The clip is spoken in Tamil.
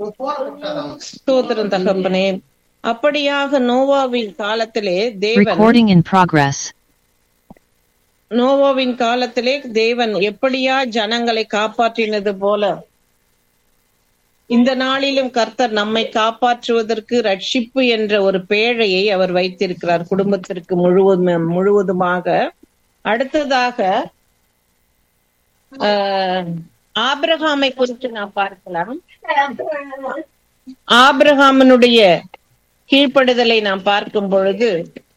ஸ்தோத்திரம் தகப்பனே அப்படியாக நோவாவின் காலத்திலே தேவன் Recording in progress. நோவாவின் காலத்திலே தேவன் எப்படியா ஜனங்களை காப்பாற்றினது போல இந்த நாளிலும் கர்த்தர் நம்மை காப்பாற்றுவதற்கு ரட்சிப்பு என்ற ஒரு பேழையை அவர் வைத்திருக்கிறார் குடும்பத்திற்கு முழுவதும் முழுவதுமாக அடுத்ததாக ஆஹ், ஆபிரகாமை குறித்து நாம் பார்க்கலாம் ஆபிரகாமனுடைய கீழ்ப்படுதலை நாம் பார்க்கும் பொழுது